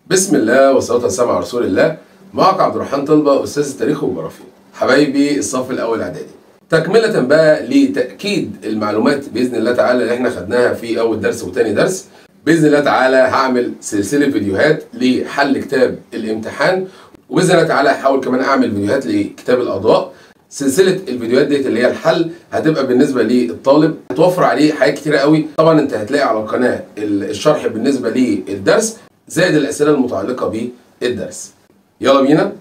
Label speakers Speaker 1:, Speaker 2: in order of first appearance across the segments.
Speaker 1: بسم الله والصلاة والسلام على رسول الله معك عبد الرحمن طلبة أستاذ التاريخ والجغرافيا حبايبي الصف الأول إعدادي تكملة بقى لتأكيد المعلومات بإذن الله تعالى اللي احنا خدناها في أول درس وتاني درس بإذن الله تعالى هعمل سلسلة فيديوهات لحل كتاب الامتحان وبإذن الله تعالى هحاول كمان أعمل فيديوهات لكتاب الأضواء سلسله الفيديوهات ديت اللي هي الحل هتبقى بالنسبه للطالب هتوفر عليه حاجات كتيره قوي طبعا انت هتلاقي على القناه الشرح بالنسبه للدرس زائد الاسئله المتعلقه بالدرس يلا بينا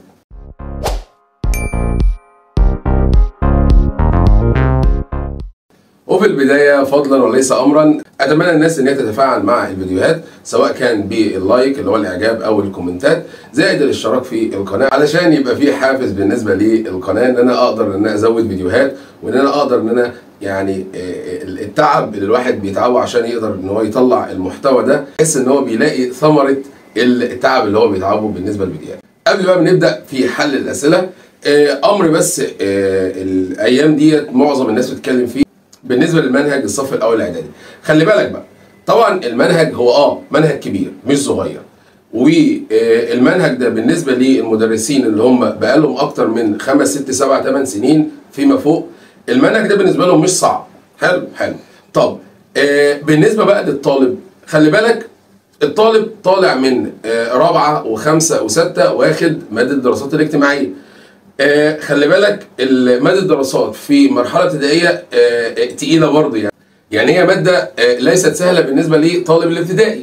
Speaker 1: وفي البداية فضلا وليس أمرا أتمنى الناس إن هي تتفاعل مع الفيديوهات سواء كان باللايك اللي هو الإعجاب أو الكومنتات زائد الاشتراك في القناة علشان يبقى في حافز بالنسبة للقناة إن أنا أقدر إن أنا أزود فيديوهات وإن أنا أقدر إن أنا يعني التعب اللي الواحد بيتعبه عشان يقدر إن هو يطلع المحتوى ده يحس إن هو بيلاقي ثمرة التعب اللي هو بيتعبه بالنسبة للفيديوهات قبل بقى ما نبدأ في حل الأسئلة أمر بس الأيام ديت معظم الناس بتتكلم فيه بالنسبه للمنهج الصف الاول الاعدادي خلي بالك بقى طبعا المنهج هو اه منهج كبير مش صغير والمنهج ده بالنسبه للمدرسين اللي هم بقالهم اكتر من خمس ست سبع ثمان سنين فيما فوق المنهج ده بالنسبه لهم مش صعب حلو حلو طب آه بالنسبه بقى للطالب خلي بالك الطالب طالع من آه رابعه وخمسه وسته واخد ماده الدراسات الاجتماعيه آه خلي بالك ماده الدراسات في مرحله ابتدائيه آه تقيله برضه يعني يعني هي ماده آه ليست سهله بالنسبه لطالب الابتدائي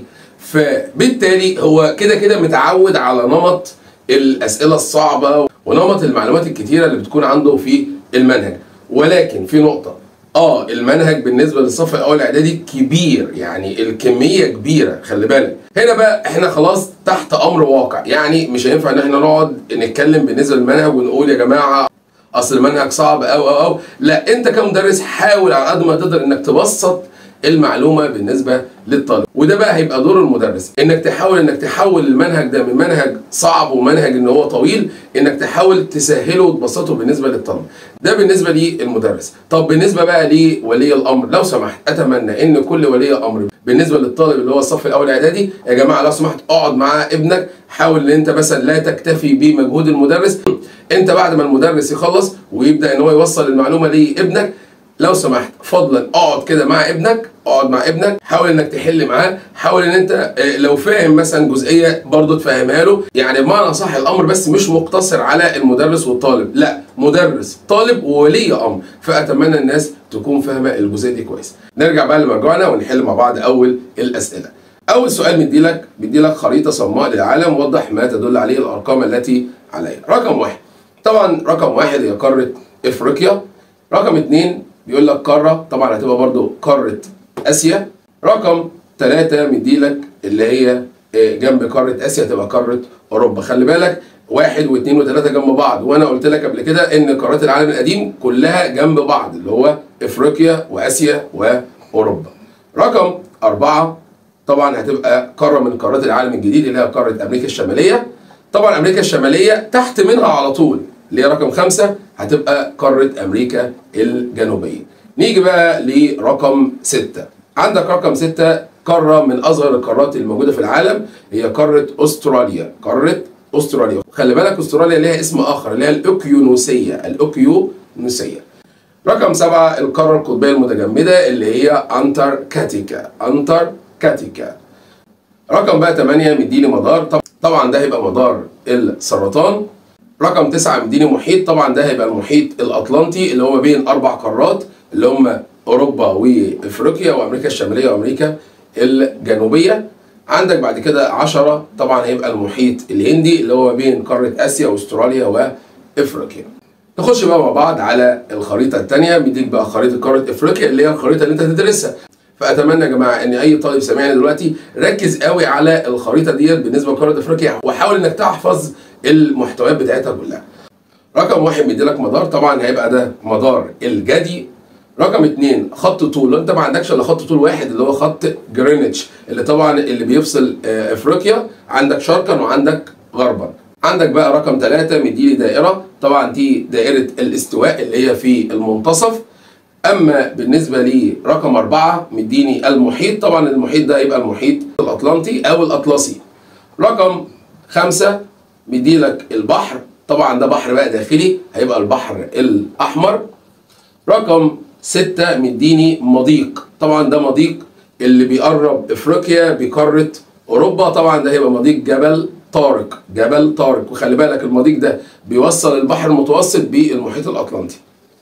Speaker 1: فبالتالي هو كده كده متعود على نمط الاسئله الصعبه ونمط المعلومات الكتيره اللي بتكون عنده في المنهج ولكن في نقطه اه المنهج بالنسبه للصف الاول اعدادي كبير يعني الكميه كبيره خلي بالك هنا بقى احنا خلاص تحت امر واقع يعني مش هينفع ان احنا نقعد نتكلم بالنسبه للمنهج ونقول يا جماعه اصل المنهج صعب او او او لا انت كمدرس حاول على قد ما تقدر انك تبسط المعلومه بالنسبه للطالب وده بقى هيبقى دور المدرس انك تحاول انك تحول المنهج ده من منهج صعب ومنهج ان هو طويل انك تحاول تسهله وتبسطه بالنسبه للطالب ده بالنسبه للمدرس طب بالنسبه بقى لولي الامر لو سمحت اتمنى ان كل ولي امر بالنسبه للطالب اللي هو الصف الاول اعدادي يا جماعه لو سمحت اقعد مع ابنك حاول ان انت مثلا لا تكتفي بمجهود المدرس انت بعد ما المدرس يخلص ويبدا ان هو يوصل المعلومه لابنك لو سمحت فضلا اقعد كده مع ابنك اقعد مع ابنك حاول انك تحل معاه حاول ان انت لو فاهم مثلا جزئيه برضه تفهمها له يعني بمعنى صح الامر بس مش مقتصر على المدرس والطالب لا مدرس طالب وولي امر فاتمنى الناس تكون فاهمه الجزئيه دي كويس نرجع بقى لمرجوعنا ونحل مع بعض اول الاسئله اول سؤال مديلك مديلك خريطه صماء للعالم وضح ما تدل عليه الارقام التي عليها رقم واحد طبعا رقم واحد هي قاره افريقيا رقم اثنين بيقول لك قاره طبعا هتبقى برضو قاره اسيا رقم ثلاثة مديلك اللي هي جنب قاره اسيا تبقى قاره اوروبا خلي بالك واحد واثنين وثلاثة جنب بعض وانا قلت لك قبل كده ان قارات العالم القديم كلها جنب بعض اللي هو افريقيا واسيا واوروبا رقم أربعة طبعا هتبقى قاره من قارات العالم الجديد اللي هي قاره امريكا الشماليه طبعا امريكا الشماليه تحت منها على طول اللي هي رقم خمسة هتبقى قارة أمريكا الجنوبية نيجي بقى لرقم ستة عندك رقم ستة قارة من أصغر القارات الموجودة في العالم هي قارة أستراليا قارة أستراليا خلي بالك أستراليا ليها اسم آخر اللي هي الأوكيونوسية الأوكيونوسية رقم سبعة القارة القطبية المتجمدة اللي هي أنتاركتيكا أنتاركتيكا رقم بقى 8 مديني مدار طبعا ده هيبقى مدار السرطان رقم تسعة مديني محيط طبعا ده هيبقى المحيط الأطلنطي اللي هو بين أربع قارات اللي هم أوروبا وإفريقيا وأمريكا الشمالية وأمريكا الجنوبية عندك بعد كده عشرة طبعا هيبقى المحيط الهندي اللي هو بين قارة آسيا وأستراليا وإفريقيا نخش بقى مع بعض على الخريطة الثانية بيديك بقى خريطة قارة إفريقيا اللي هي الخريطة اللي أنت تدرسها فاتمنى يا جماعه ان اي طالب سامعني دلوقتي ركز قوي على الخريطه ديت بالنسبه لقاره افريقيا وحاول انك تحفظ المحتويات بتاعتها كلها. رقم واحد مديلك مدار طبعا هيبقى ده مدار الجدي. رقم اثنين خط طول لو انت ما عندكش الا خط طول واحد اللي هو خط جرينتش اللي طبعا اللي بيفصل افريقيا عندك شرقا وعندك غربا. عندك بقى رقم ثلاثة مديلي دائرة طبعا دي دائرة الاستواء اللي هي في المنتصف اما بالنسبه لرقم أربعة مديني المحيط طبعا المحيط ده يبقى المحيط الاطلنطي او الاطلسي رقم خمسة مديلك البحر طبعا ده بحر بقى داخلي هيبقى البحر الأحمر رقم ستة مديني مضيق طبعا ده مضيق اللي بيقرب افريقيا بقارة اوروبا طبعا ده هيبقى مضيق جبل طارق جبل طارق وخلي بالك المضيق ده بيوصل البحر المتوسط بالمحيط الاطلنطي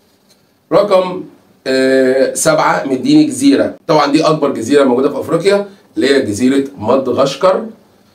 Speaker 1: رقم آه سبعة مديني جزيرة طبعا دي أكبر جزيرة موجودة في أفريقيا اللي هي جزيرة مدغشقر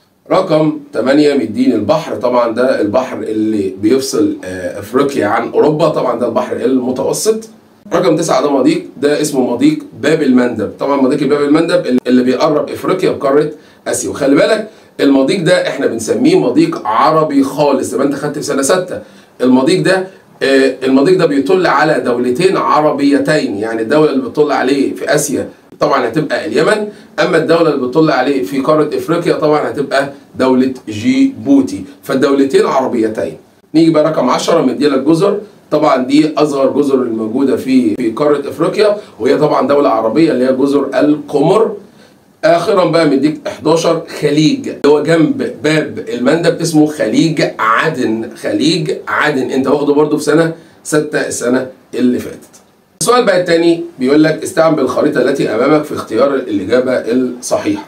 Speaker 1: رقم 8 مديني البحر طبعا ده البحر اللي بيفصل آه أفريقيا عن أوروبا طبعا ده البحر المتوسط رقم 9 ده مضيق ده اسمه مضيق باب المندب طبعا مضيق باب المندب اللي بيقرب افريقيا بقاره اسيا وخلي بالك المضيق ده احنا بنسميه مضيق عربي خالص زي ما انت خدت في سنه سته المضيق ده آه المضيق ده بيطل على دولتين عربيتين يعني الدوله اللي بتطل عليه في اسيا طبعا هتبقى اليمن اما الدوله اللي بتطل عليه في قاره افريقيا طبعا هتبقى دوله جيبوتي فالدولتين عربيتين نيجي بقى رقم 10 مديلك جزر طبعا دي اصغر جزر الموجوده في في قاره افريقيا وهي طبعا دوله عربيه اللي هي جزر القمر اخرا بقى مديك 11 خليج اللي هو جنب باب المندب اسمه خليج عدن خليج عدن انت واخده برضه في سنه ستة السنه اللي فاتت السؤال بقى الثاني بيقول لك استعن بالخريطه التي امامك في اختيار الاجابه الصحيحه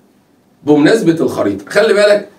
Speaker 1: بمناسبه الخريطه خلي بالك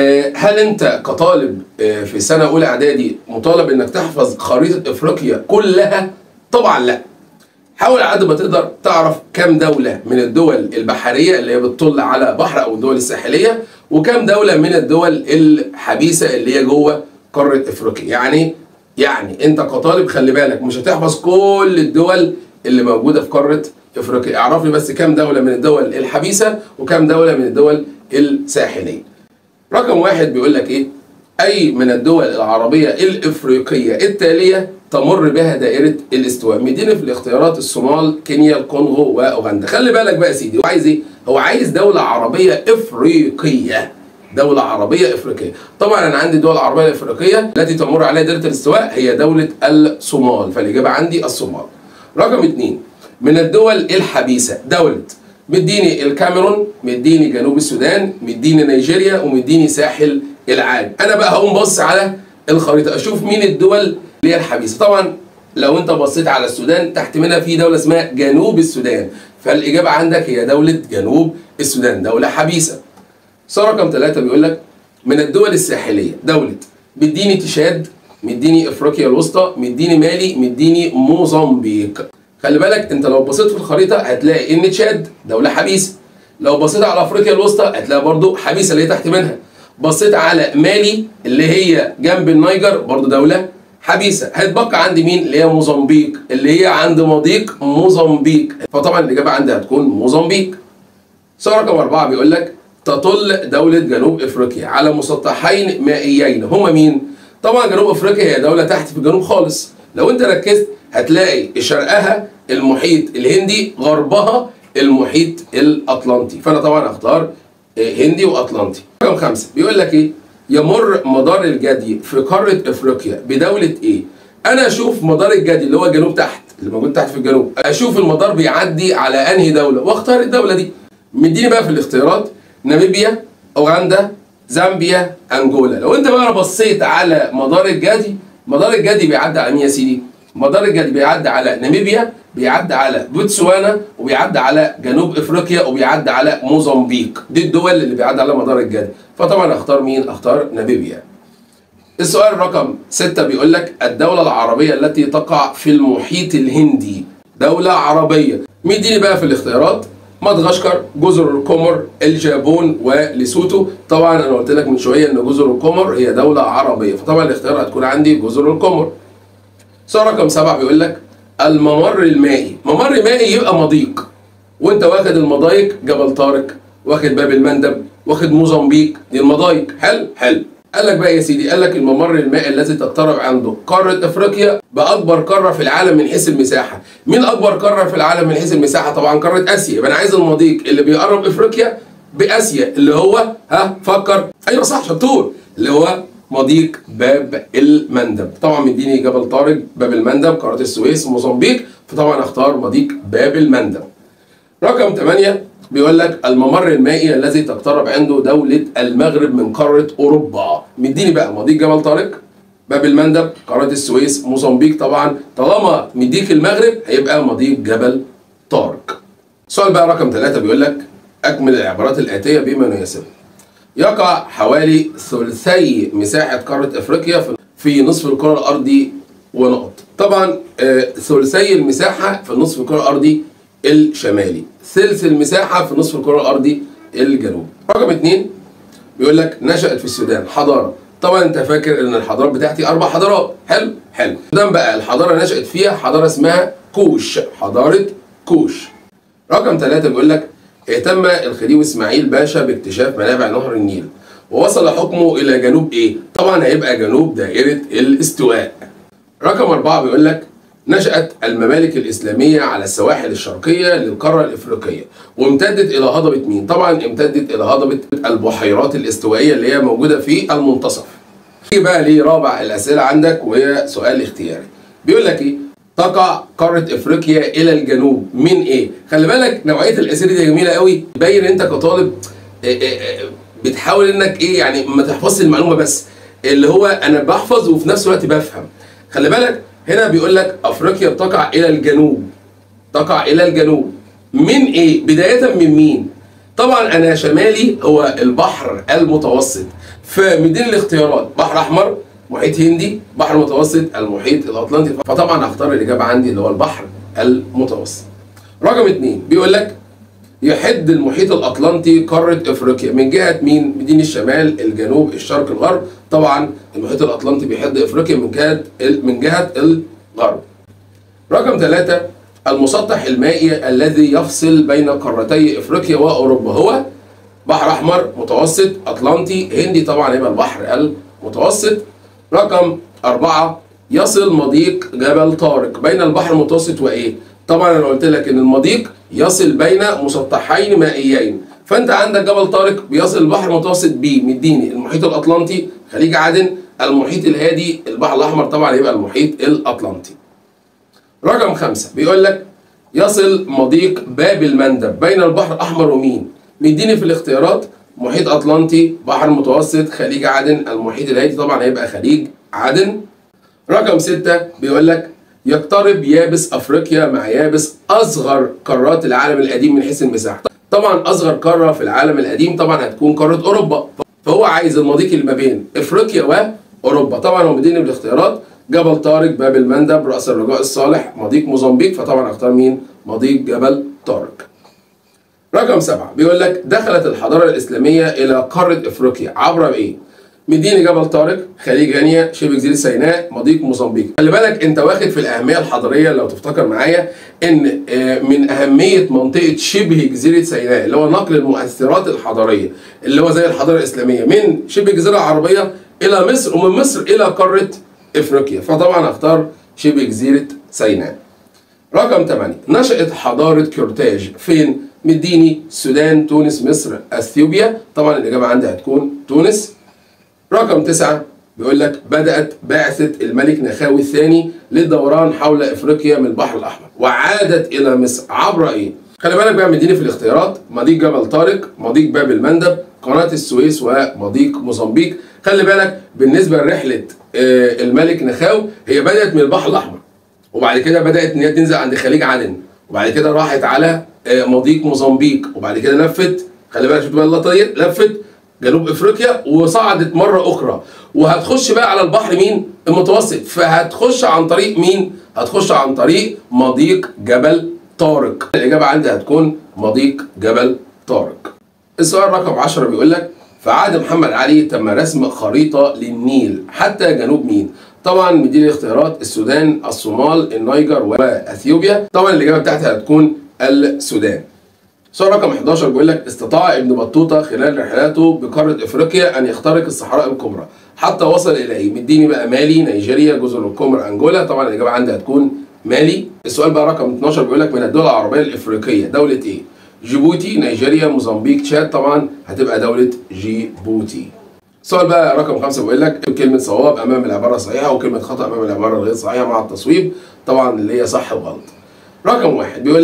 Speaker 1: هل انت كطالب في سنه اولى اعدادي مطالب انك تحفظ خريطه افريقيا كلها طبعا لا حاول على قد ما تقدر تعرف كم دوله من الدول البحريه اللي هي بتطل على بحر او الدول الساحليه وكم دوله من الدول الحبيسه اللي هي جوه قاره افريقيا يعني يعني انت كطالب خلي بالك مش هتحفظ كل الدول اللي موجوده في قاره افريقيا اعرف لي بس كم دوله من الدول الحبيسه وكم دوله من الدول الساحليه رقم واحد بيقول لك ايه اي من الدول العربيه الافريقيه التاليه تمر بها دائره الاستواء مدينه في الاختيارات الصومال كينيا الكونغو واوغندا خلي بالك بقى يا سيدي هو عايز ايه هو عايز دوله عربيه افريقيه دولة عربية إفريقية طبعا أنا عندي دول عربية إفريقية التي تمر عليها دائرة الاستواء هي دولة الصومال فالإجابة عندي الصومال رقم اثنين من الدول الحبيسة دولة مديني الكاميرون مديني جنوب السودان مديني نيجيريا ومديني ساحل العاج انا بقى هقوم بص على الخريطه اشوف مين الدول اللي هي الحبيسه طبعا لو انت بصيت على السودان تحت منها في دوله اسمها جنوب السودان فالاجابه عندك هي دوله جنوب السودان دوله حبيسه سؤال رقم ثلاثة بيقول لك من الدول الساحليه دوله مديني تشاد مديني افريقيا الوسطى مديني مالي مديني موزمبيق خلي بالك انت لو بصيت في الخريطه هتلاقي ان تشاد دوله حبيسه لو بصيت على افريقيا الوسطى هتلاقي برضو حبيسه اللي هي تحت منها بصيت على مالي اللي هي جنب النيجر برضو دوله حبيسه هيتبقى عندي مين اللي هي موزمبيق اللي هي عند مضيق موزمبيق فطبعا الاجابه عندي هتكون موزمبيق سؤال رقم أربعة بيقول لك تطل دولة جنوب افريقيا على مسطحين مائيين هما مين؟ طبعا جنوب افريقيا هي دولة تحت في الجنوب خالص لو انت ركزت هتلاقي شرقها المحيط الهندي غربها المحيط الاطلنطي فانا طبعا اختار هندي واطلنطي رقم خمسة بيقول لك ايه يمر مدار الجدي في قارة افريقيا بدولة ايه انا اشوف مدار الجدي اللي هو جنوب تحت اللي موجود تحت في الجنوب اشوف المدار بيعدي على انهي دولة واختار الدولة دي مديني بقى في الاختيارات ناميبيا اوغندا زامبيا انجولا لو انت بقى بصيت على مدار الجدي مدار الجدي بيعدي على مين يا سيدي مدار الجدي بيعدي على ناميبيا بيعدي على بوتسوانا وبيعدي على جنوب افريقيا وبيعدي على موزمبيق دي الدول اللي بيعدي على مدار الجدي فطبعا اختار مين اختار ناميبيا السؤال رقم ستة بيقول لك الدولة العربية التي تقع في المحيط الهندي دولة عربية مديني بقى في الاختيارات مدغشقر جزر القمر الجابون وليسوتو طبعا انا قلت لك من شويه ان جزر القمر هي دوله عربيه فطبعا الاختيار هتكون عندي جزر القمر سؤال رقم سبعة بيقول لك الممر المائي ممر مائي يبقى مضيق وانت واخد المضايق جبل طارق واخد باب المندب واخد موزمبيق دي المضايق حلو حلو قال لك بقى يا سيدي قال لك الممر المائي الذي تقترب عنده قارة افريقيا باكبر قارة في العالم من حيث المساحة مين اكبر قارة في العالم من حيث المساحة طبعا قارة اسيا يبقى انا عايز المضيق اللي بيقرب افريقيا باسيا اللي هو ها فكر ايوه صح شطور اللي هو مضيق باب المندب طبعا مديني جبل طارق باب المندب قناه السويس موزمبيق فطبعا اختار مضيق باب المندب رقم 8 بيقول لك الممر المائي الذي تقترب عنده دولة المغرب من قارة أوروبا مديني بقى مضيق جبل طارق باب المندب قناة السويس موزمبيق طبعا طالما مديك المغرب هيبقى مضيق جبل طارق السؤال بقى رقم ثلاثة بيقول لك أكمل العبارات الآتية بما يناسب يقع حوالي ثلثي مساحة قارة أفريقيا في- في نصف الكرة الأرضي ونقط طبعا آه، ثلثي المساحة في نصف الكرة الأرضي الشمالي ثلث المساحة في نصف الكرة الأرضي الجنوبي رقم اتنين بيقول لك نشأت في السودان حضارة طبعا انت فاكر ان الحضارات بتاعتي اربع حضارات حلو حلو السودان بقى الحضارة نشأت فيها حضارة اسمها كوش حضارة كوش رقم ثلاثة بيقول لك اهتم الخديوي اسماعيل باشا باكتشاف منابع نهر النيل ووصل حكمه الى جنوب ايه؟ طبعا هيبقى جنوب دائرة الاستواء. رقم أربعة بيقول لك نشأت الممالك الإسلامية على السواحل الشرقية للقارة الإفريقية وامتدت إلى هضبة مين؟ طبعا امتدت إلى هضبة البحيرات الاستوائية اللي هي موجودة في المنتصف. نيجي بقى لرابع الأسئلة عندك وهي سؤال اختياري. بيقول لك إيه؟ تقع قارة افريقيا الى الجنوب من ايه؟ خلي بالك نوعية الاسئلة دي جميلة قوي تبين انت كطالب إيه إيه إيه بتحاول انك ايه يعني ما تحفظش المعلومة بس اللي هو انا بحفظ وفي نفس الوقت بفهم. خلي بالك هنا بيقول لك افريقيا تقع الى الجنوب. تقع الى الجنوب. من ايه؟ بداية من مين؟ طبعا انا شمالي هو البحر المتوسط فمدين الاختيارات بحر احمر محيط هندي بحر متوسط المحيط الاطلنطي فطبعا هختار الاجابه عندي اللي هو البحر المتوسط رقم اتنين بيقول لك يحد المحيط الاطلنطي قاره افريقيا من جهه مين مدين الشمال الجنوب الشرق الغرب طبعا المحيط الاطلنطي بيحد افريقيا من جهه من جهه الغرب رقم ثلاثة المسطح المائي الذي يفصل بين قارتي افريقيا واوروبا هو بحر احمر متوسط اطلنطي هندي طبعا يبقى البحر المتوسط رقم أربعة يصل مضيق جبل طارق بين البحر المتوسط وايه طبعا انا قلت لك ان المضيق يصل بين مسطحين مائيين فانت عندك جبل طارق بيصل البحر المتوسط بيه مديني المحيط الاطلنطي خليج عدن المحيط الهادي البحر الاحمر طبعا يبقى المحيط الاطلنطي رقم خمسة بيقول لك يصل مضيق باب المندب بين البحر الأحمر ومين؟ مديني في الاختيارات محيط أطلنطي بحر متوسط خليج عدن المحيط الهادي طبعا هيبقى خليج عدن رقم ستة بيقول لك يقترب يابس أفريقيا مع يابس أصغر قارات العالم القديم من حيث المساحة طبعا أصغر قارة في العالم القديم طبعا هتكون قارة أوروبا فهو عايز المضيق اللي ما بين أفريقيا وأوروبا طبعا هو مديني بالاختيارات جبل طارق باب المندب رأس الرجاء الصالح مضيق موزمبيق فطبعا اختار مين مضيق جبل طارق رقم سبعة بيقول لك دخلت الحضارة الإسلامية إلى قارة إفريقيا عبر إيه؟ مدينة جبل طارق خليج غينيا شبه جزيرة سيناء مضيق موزمبيق خلي بالك أنت واخد في الأهمية الحضارية لو تفتكر معايا إن آه، من أهمية منطقة شبه جزيرة سيناء اللي هو نقل المؤثرات الحضارية اللي هو زي الحضارة الإسلامية من شبه الجزيرة العربية إلى مصر ومن مصر إلى قارة افريقيا فطبعا اختار شبه جزيره سيناء رقم 8 نشأت حضارة كورتاج فين؟ مديني السودان تونس مصر اثيوبيا طبعا الاجابه عندي هتكون تونس رقم 9 بيقول لك بدأت بعثة الملك نخاوي الثاني للدوران حول افريقيا من البحر الاحمر وعادت الى مصر عبر ايه؟ خلي بالك بقى مديني في الاختيارات مضيق جبل طارق مضيق باب المندب قناة السويس ومضيق موزمبيق خلي بالك بالنسبة لرحلة آه، الملك نخاو هي بدأت من البحر الأحمر وبعد كده بدأت إن هي تنزل عند خليج عدن وبعد كده راحت على آه، مضيق موزمبيق وبعد كده لفت خلي بالك شفت بقى اللقطة ديت لفت جنوب افريقيا وصعدت مرة أخرى وهتخش بقى على البحر مين؟ المتوسط فهتخش عن طريق مين؟ هتخش عن طريق مضيق جبل طارق الإجابة عندي هتكون مضيق جبل طارق السؤال رقم 10 بيقول لك في عهد محمد علي تم رسم خريطة للنيل حتى جنوب مين؟ طبعا مديني الاختيارات السودان، الصومال، النيجر واثيوبيا، طبعا الاجابه بتاعتها هتكون السودان. سؤال رقم 11 بيقول لك استطاع ابن بطوطه خلال رحلاته بقاره افريقيا ان يخترق الصحراء الكبرى حتى وصل الى ايه؟ مديني بقى مالي، نيجيريا، جزر القمر، انجولا، طبعا الاجابه عندي هتكون مالي. السؤال بقى رقم 12 بيقول لك من الدول العربيه الافريقيه دوله ايه؟ جيبوتي، نيجيريا، موزمبيق، تشاد، طبعا هتبقى دوله جيبوتي. السؤال بقى رقم خمسة بيقول لك كلمة صواب أمام العبارة الصحيحة وكلمة خطأ أمام العبارة الغير صحيحة مع التصويب طبعا اللي هي صح وغلط. رقم واحد بيقول لك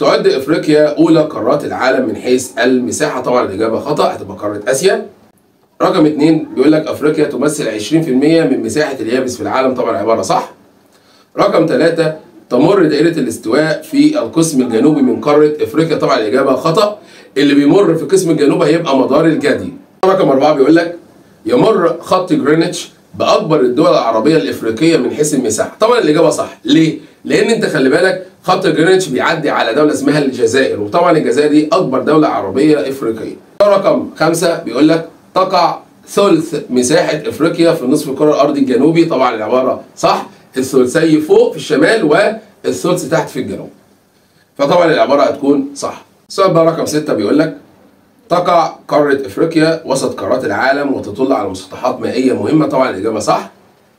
Speaker 1: تعد افريقيا اولى قارات العالم من حيث المساحه طبعا الاجابه خطا هتبقى قاره اسيا رقم اتنين بيقول لك افريقيا تمثل 20% من مساحه اليابس في العالم طبعا عباره صح رقم ثلاثة تمر دائرة الاستواء في القسم الجنوبي من قارة افريقيا طبعا الاجابة خطأ اللي بيمر في قسم الجنوب هيبقى مدار الجدي رقم أربعة بيقول لك يمر خط جرينتش بأكبر الدول العربية الإفريقية من حيث المساحة طبعا الإجابة صح ليه؟ لأن أنت خلي بالك خط جرينتش بيعدي على دولة اسمها الجزائر وطبعا الجزائر دي أكبر دولة عربية إفريقية رقم خمسة بيقول لك تقع ثلث مساحة إفريقيا في نصف الكرة الأرضي الجنوبي طبعا العبارة صح الثلثي فوق في الشمال والثلث تحت في الجنوب فطبعا العبارة هتكون صح السؤال بقى رقم ستة بيقول لك تقع قارة افريقيا وسط قارات العالم وتطل على مسطحات مائية مهمة طبعا الإجابة صح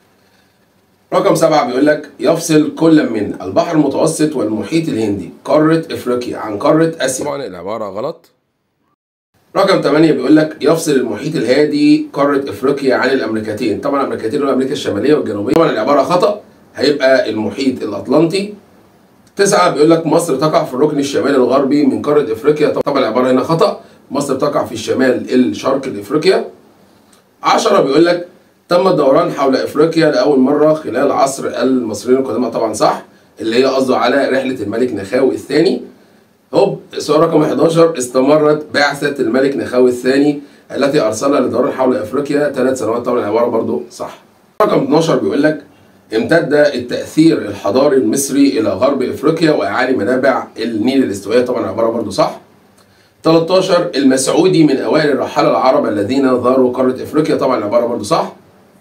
Speaker 1: رقم سبعة بيقول لك يفصل كل من البحر المتوسط والمحيط الهندي قارة افريقيا عن قارة اسيا طبعا العبارة غلط رقم 8 بيقول لك يفصل المحيط الهادي قارة افريقيا عن الامريكتين طبعا الامريكتين هو امريكا الشمالية والجنوبية طبعا العبارة خطأ هيبقى المحيط الاطلنطي تسعة بيقول لك مصر تقع في الركن الشمالي الغربي من قارة افريقيا طبعا العبارة هنا خطأ مصر تقع في الشمال الشرقي لافريقيا 10 بيقول لك تم الدوران حول افريقيا لاول مره خلال عصر المصريين القدماء طبعا صح اللي هي قصده على رحله الملك نخاوي الثاني هوب السؤال رقم 11 استمرت بعثه الملك نخاوي الثاني التي ارسلها للدوران حول افريقيا ثلاث سنوات طبعا العباره برضو صح رقم 12 بيقول لك امتد التاثير الحضاري المصري الى غرب افريقيا واعالي منابع النيل الاستوائيه طبعا العباره برضو صح 13 المسعودي من اوائل الرحاله العرب الذين زاروا قاره افريقيا طبعا العباره برضو صح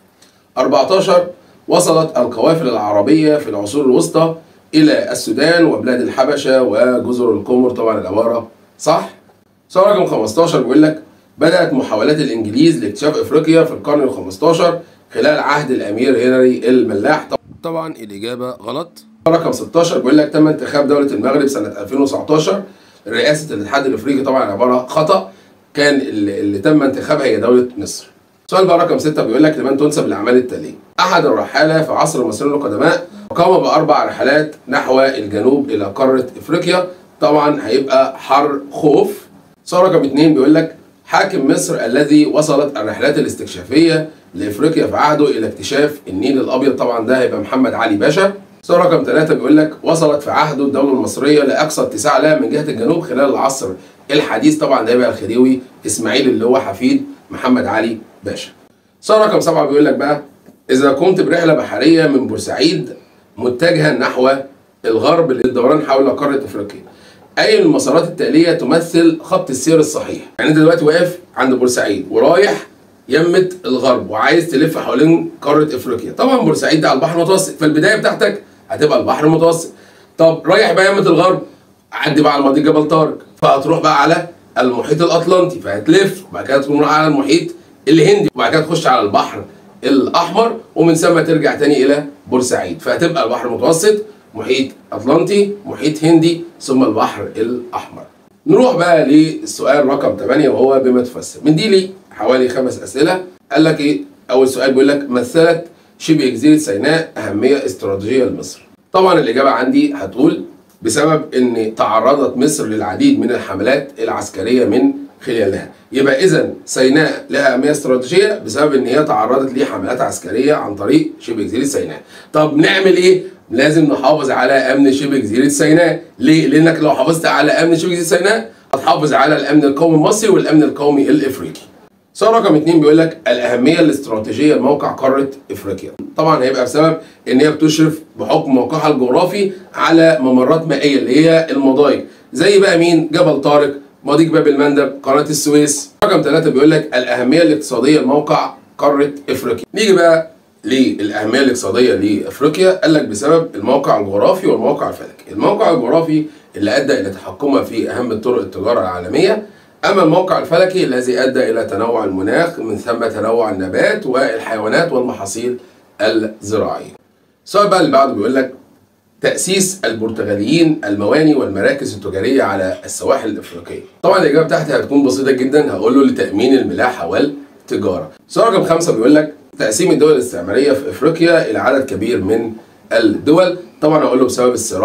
Speaker 1: 14 وصلت القوافل العربيه في العصور الوسطى الى السودان وبلاد الحبشه وجزر القمر طبعا العباره صح سؤال رقم 15 بيقول لك بدات محاولات الانجليز لاكتشاف افريقيا في القرن ال 15 خلال عهد الامير هنري الملاح طبعا الاجابه غلط رقم 16 بيقول لك تم انتخاب دوله المغرب سنه 2019 رئاسه الاتحاد الافريقي طبعا العباره خطا كان اللي, اللي تم انتخابها هي دوله مصر سؤال بقى رقم 6 بيقول لك لمن تنسب الاعمال التاليه احد الرحاله في عصر المصريين القدماء قام باربع رحلات نحو الجنوب الى قاره افريقيا طبعا هيبقى حر خوف سؤال رقم 2 بيقول لك حاكم مصر الذي وصلت الرحلات الاستكشافيه لافريقيا في عهده الى اكتشاف النيل الابيض طبعا ده هيبقى محمد علي باشا سؤال رقم 3 بيقول لك وصلت في عهده الدوله المصريه لاقصى اتساع لها من جهه الجنوب خلال العصر الحديث طبعا ده يبقى الخديوي اسماعيل اللي هو حفيد محمد علي باشا. سؤال رقم 7 بيقول لك بقى اذا قمت برحله بحريه من بورسعيد متجها نحو الغرب للدوران حول قاره افريقيا. اي من المسارات التاليه تمثل خط السير الصحيح؟ يعني انت دلوقتي واقف عند بورسعيد ورايح يمة الغرب وعايز تلف حوالين قاره افريقيا، طبعا بورسعيد ده على البحر المتوسط فالبدايه بتاعتك هتبقى البحر المتوسط. طب رايح بقى يمة الغرب عدي بقى على مضيق جبل طارق فهتروح بقى على المحيط الاطلنطي فهتلف وبعد كده تقوم رايح على المحيط الهندي وبعد كده تخش على البحر الاحمر ومن ثم ترجع تاني الى بورسعيد فهتبقى البحر المتوسط محيط اطلنطي محيط هندي ثم البحر الاحمر نروح بقى للسؤال رقم 8 وهو بما تفسر من دي لي حوالي خمس اسئله قال لك ايه اول سؤال بيقول لك مثلت شبه جزيره سيناء اهميه استراتيجيه لمصر طبعا الاجابه عندي هتقول بسبب ان تعرضت مصر للعديد من الحملات العسكريه من خلالها يبقى اذا سيناء لها اهميه استراتيجيه بسبب ان هي تعرضت لحملات عسكريه عن طريق شبه جزيره سيناء طب نعمل ايه لازم نحافظ على امن شبه جزيره سيناء ليه لانك لو حافظت على امن شبه جزيره سيناء هتحافظ على الامن القومي المصري والامن القومي الافريقي سؤال رقم اتنين بيقول لك الاهميه الاستراتيجيه لموقع قاره افريقيا طبعا هيبقى بسبب ان هي بتشرف بحكم موقعها الجغرافي على ممرات مائيه اللي هي المضايق زي بقى مين جبل طارق مضيق باب المندب قناه السويس رقم ثلاثة بيقول لك الاهميه الاقتصاديه لموقع قاره افريقيا نيجي بقى للاهميه الاقتصاديه لافريقيا قال لك بسبب الموقع الجغرافي والموقع الفلكي الموقع الجغرافي اللي ادى الى تحكمها في اهم طرق التجاره العالميه اما الموقع الفلكي الذي ادى الى تنوع المناخ من ثم تنوع النبات والحيوانات والمحاصيل الزراعيه. السؤال بقى اللي بعده بيقول لك تأسيس البرتغاليين المواني والمراكز التجارية على السواحل الإفريقية. طبعا الإجابة بتاعتي هتكون بسيطة جدا هقول له لتأمين الملاحة والتجارة. السؤال رقم خمسة بيقول لك تقسيم الدول الاستعمارية في إفريقيا إلى عدد كبير من الدول، طبعا هقول له بسبب الصراع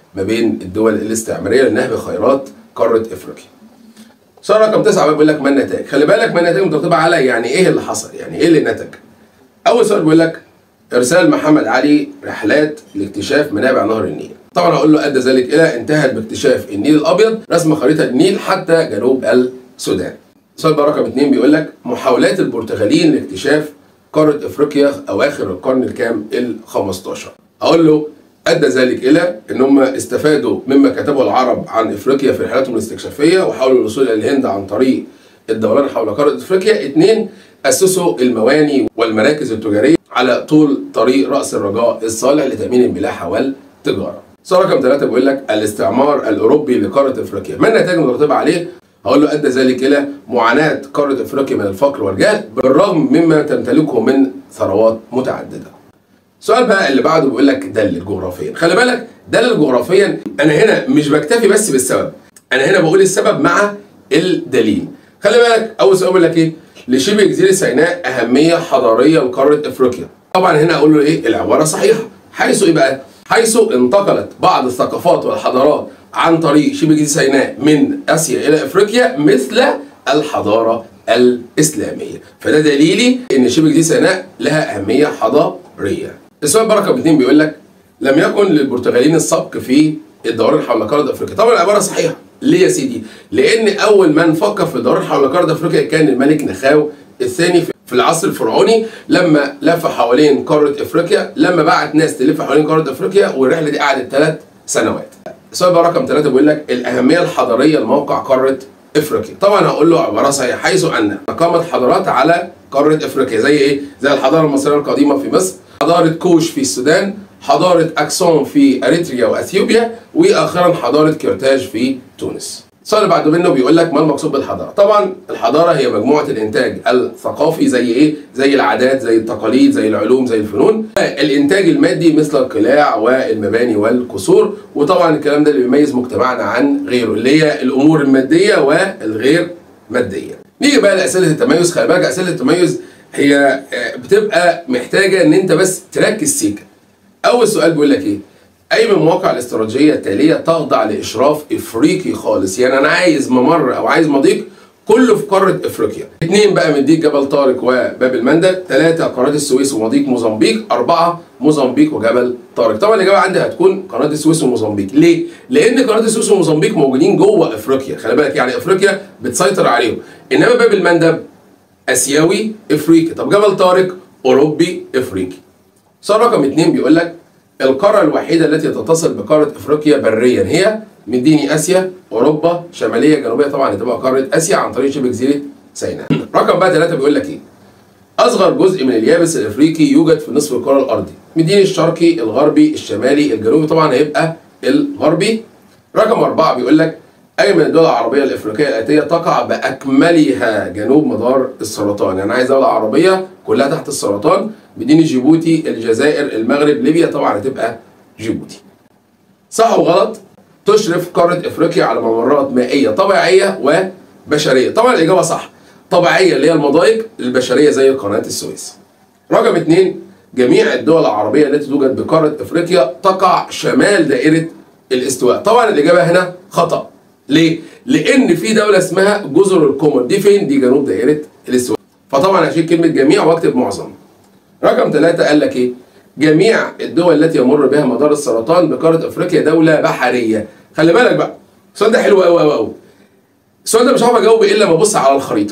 Speaker 1: ما بين الدول الاستعماريه لنهب خيرات قاره افريقيا. سؤال رقم تسعه بقى بيقول لك ما النتائج؟ خلي بالك ما النتائج مترتبه على يعني ايه اللي حصل؟ يعني ايه اللي نتج؟ اول سؤال بيقول لك ارسال محمد علي رحلات لاكتشاف منابع نهر النيل. طبعا هقول له ادى ذلك الى انتهت باكتشاف النيل الابيض رسم خريطه النيل حتى جنوب السودان. السؤال بقى رقم اثنين بيقول لك محاولات البرتغاليين لاكتشاف قاره افريقيا اواخر القرن الكام؟ ال 15. اقول له ادى ذلك الى ان هم استفادوا مما كتبه العرب عن افريقيا في رحلاتهم الاستكشافيه وحاولوا الوصول الى الهند عن طريق الدوران حول قاره افريقيا. اثنين اسسوا المواني والمراكز التجاريه على طول طريق راس الرجاء الصالح لتامين الملاحه والتجاره. سؤال رقم ثلاثه بيقول لك الاستعمار الاوروبي لقاره افريقيا، ما النتائج المترتبه عليه؟ هقول له ادى ذلك الى معاناه قاره افريقيا من الفقر والجهل بالرغم مما تمتلكه من ثروات متعدده. السؤال بقى اللي بعده بيقول لك دلل جغرافيا، خلي بالك دلل جغرافيا انا هنا مش بكتفي بس بالسبب، انا هنا بقول السبب مع الدليل. خلي بالك اول سؤال بيقول لك ايه؟ لشبه جزيره سيناء اهميه حضاريه لقاره افريقيا. طبعا هنا اقول له ايه؟ العباره صحيحه، حيث ايه بقى؟ حيث انتقلت بعض الثقافات والحضارات عن طريق شبه جزيره سيناء من اسيا الى افريقيا مثل الحضاره الاسلاميه، فده دليلي ان شبه جزيره سيناء لها اهميه حضاريه. السؤال بقى رقم اثنين بيقول لك لم يكن للبرتغاليين السبق في الدوران حول قاره افريقيا، طبعا العباره صحيحه، ليه يا سيدي؟ لان اول من فكر في الدوران حول قاره افريقيا كان الملك نخاو الثاني في العصر الفرعوني لما لف حوالين قاره افريقيا لما بعت ناس تلف حوالين قاره افريقيا والرحله دي قعدت ثلاث سنوات. السؤال بقى رقم ثلاثه بيقول لك الاهميه الحضاريه لموقع قاره افريقيا. طبعا هقول له عباره صحيحه حيث ان قامت حضارات على قاره افريقيا زي ايه؟ زي الحضاره المصريه القديمه في مصر، حضاره كوش في السودان، حضاره اكسون في اريتريا واثيوبيا، واخيرا حضاره كرتاج في تونس. السؤال اللي بعده منه بيقول لك ما المقصود بالحضاره؟ طبعا الحضاره هي مجموعه الانتاج الثقافي زي ايه؟ زي العادات، زي التقاليد، زي العلوم، زي الفنون. الانتاج المادي مثل القلاع والمباني والقصور، وطبعا الكلام ده اللي بيميز مجتمعنا عن غيره اللي هي الامور الماديه والغير ماديه. نيجي بقى لاسئله التميز، خلي بالك اسئله التميز هي بتبقى محتاجه ان انت بس تركز سيكا. اول سؤال بيقول لك ايه؟ اي من مواقع الاستراتيجيه التاليه تخضع لاشراف افريقي خالص يعني انا عايز ممر او عايز مضيق كله في قاره افريقيا اثنين بقى مديك جبل طارق وباب المندب ثلاثه قناه السويس ومضيق موزمبيق اربعه موزمبيق وجبل طارق طبعا الاجابه عندي هتكون قناه السويس وموزمبيق ليه لان قناه السويس وموزمبيق موجودين جوه افريقيا خلي بالك يعني افريقيا بتسيطر عليهم انما باب المندب اسيوي افريقي طب جبل طارق اوروبي افريقي سؤال رقم اثنين بيقول لك القارة الوحيدة التي تتصل بقارة افريقيا بريا هي مديني اسيا اوروبا شمالية جنوبية طبعا هتبقى قارة اسيا عن طريق شبه جزيرة سيناء. رقم بقى ثلاثة بيقول لك ايه؟ اصغر جزء من اليابس الافريقي يوجد في نصف الكرة الارضي. مديني الشرقي الغربي الشمالي الجنوبي طبعا هيبقى الغربي. رقم أربعة بيقول لك أي من الدول العربية الإفريقية الآتية تقع بأكملها جنوب مدار السرطان، يعني عايز دولة عربية كلها تحت السرطان مدينة جيبوتي، الجزائر، المغرب، ليبيا طبعا هتبقى جيبوتي. صح وغلط؟ تشرف قارة إفريقيا على ممرات مائية طبيعية وبشرية، طبعا الإجابة صح. طبيعية اللي هي المضايق، البشرية زي قناة السويس. رقم اثنين جميع الدول العربية التي توجد بقارة إفريقيا تقع شمال دائرة الاستواء، طبعا الإجابة هنا خطأ. ليه؟ لأن في دولة اسمها جزر القمر، دي فين؟ دي جنوب دائرة الاستواء. فطبعا هشيل كلمة جميع واكتب معظم. رقم ثلاثة قال لك إيه؟ جميع الدول التي يمر بها مدار السرطان بقارة أفريقيا دولة بحرية. خلي بالك بقى، السؤال ده حلو قوي قوي قوي. السؤال ده مش هعرف أجاوبه إلا لما أبص على الخريطة.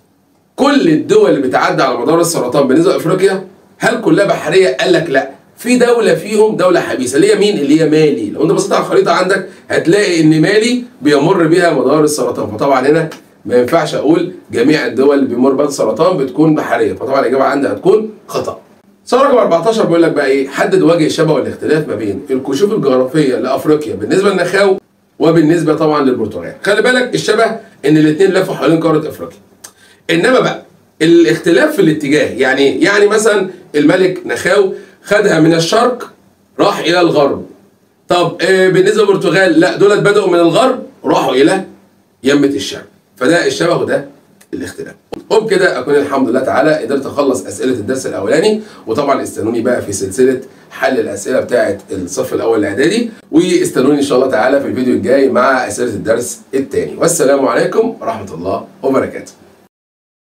Speaker 1: كل الدول اللي بتعدي على مدار السرطان بالنسبة لأفريقيا هل كلها بحرية؟ قال لك لا. في دولة فيهم دولة حبيسة اللي هي مين؟ اللي هي مالي، لو أنت بصيت على الخريطة عندك هتلاقي إن مالي بيمر بها مدار السرطان، فطبعا هنا ما ينفعش أقول جميع الدول اللي بيمر بها السرطان بتكون بحرية، فطبعا الإجابة عندي هتكون خطأ. سؤال رقم 14 بيقول لك بقى إيه؟ حدد وجه الشبه والاختلاف ما بين الكشوف الجغرافية لأفريقيا بالنسبة للنخاو وبالنسبة طبعا للبرتغال. خلي بالك الشبه إن الاثنين لفوا حوالين قارة أفريقيا. إنما بقى الاختلاف في الاتجاه يعني يعني مثلا الملك نخاو خدها من الشرق راح الى الغرب طب آه بالنسبه للبرتغال لا دولت بداوا من الغرب وراحوا الى يمه الشرق فده الشبه وده الاختلاف وبكده اكون الحمد لله تعالى قدرت اخلص اسئله الدرس الاولاني وطبعا استنوني بقى في سلسله حل الاسئله بتاعه الصف الاول الاعدادي واستنوني ان شاء الله تعالى في الفيديو الجاي مع اسئله الدرس الثاني والسلام عليكم ورحمه الله وبركاته